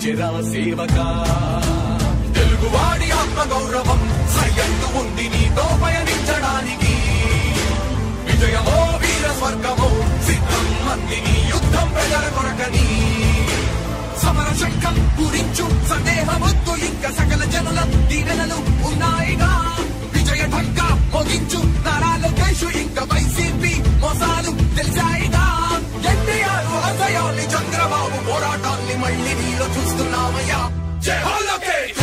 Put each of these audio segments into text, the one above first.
అందించెరా సేవక తెలుగువాడి ఆత్మ గౌరవం సయ్యందు ఉంది నీతో పయనించడానికి విజయమో వీర స్వర్గమో సిద్ధం మందిని యుద్ధం ప్రజల కొరకని సమర శంఖం పూరించు సందేహమొద్దు ఇంకా సకల జనుల దీవెనలు ఉన్నాయిగా విజయ ఢంక మోగించు నారా లోకేష్ ఇంకా వైసీపీ మోసాలు తెలిసాయిగా ఎన్టీఆర్ ఆశయాల్ని చంద్రబాబు పోరాటాల్ని మళ్ళీ నీలో చూస్తున్నామయ్యా జై హో లోకేష్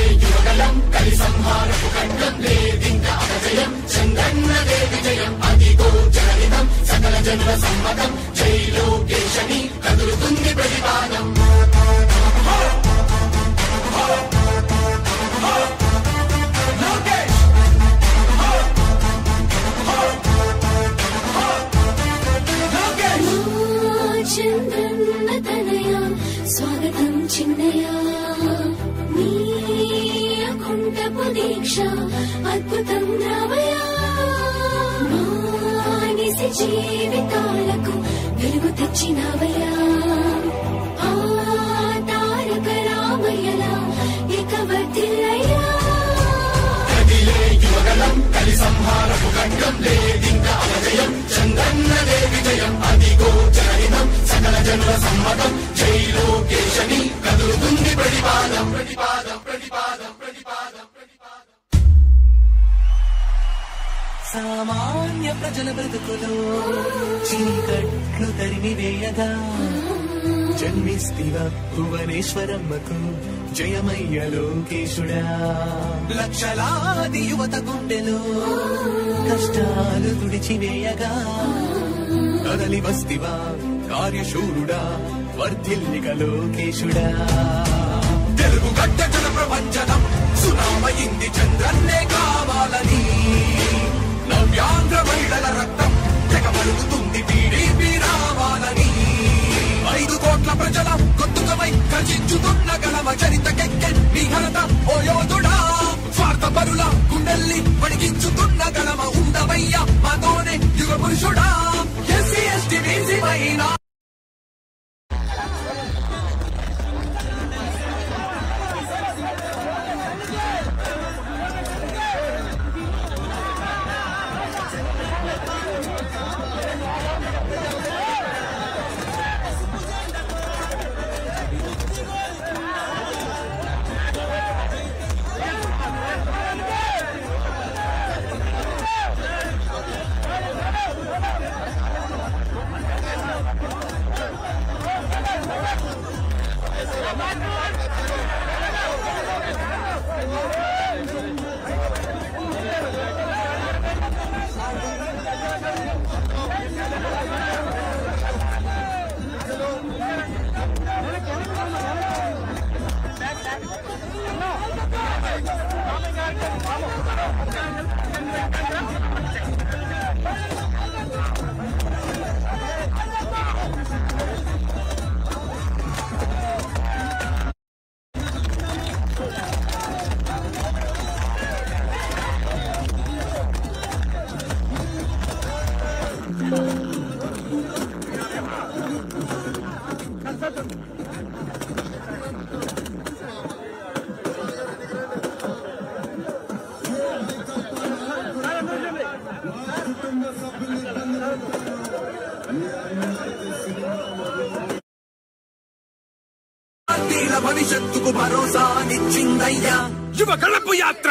లోకేష్ లోకేష్ చంద్రన్న తనయ స్వాగతం చిన్నయ నీ అకుంఠపు దీక్ష అద్భుతం రావయ మానిసి జీవితాలకు వెలుగు తెచ్చినవయ్యా ఆ తారక రామయ్యలా ఇక వర్ధిల్లయ్యా సామాన్య ప్రజల బ్రతుకులో చీకట్లు తరిమి వేయగా జన్మిస్తివ భువనేశ్వరమ్మకు జయమయ్య లోకేశుడా లక్షలాది యువత గుండెలో కష్టాలు తుడిచివేయగా కదలి వస్తివా కార్యశూరుడా వర్ధిల్లిక లోకేశుడా తెలుగు గడ్డ జన ప్రపంచనం సునామయింది చంద్రన్నే కావాలని నవ్యాంధ్ర మహిళల రక్తం తెగమరుగుతుంది టీడీపీ రావాలని ఐదు కోట్ల ప్రజల గొంతుకమై ఖర్చించుతున్న గలమ చరితకెక్కె నీ ఘనత ఓ యోధుడా స్వార్థ పరుల గుండెల్ని వణికించుతున్న గలమ ఉండవయ్య మాతోనే యుగ పురుషుడా ఎస్సీ ఎస్టీ బీసీ మైనా పార్టీల భవిష్యత్తుకు భరోసానిచ్చిందయ్యా యువ కళపు యాత్ర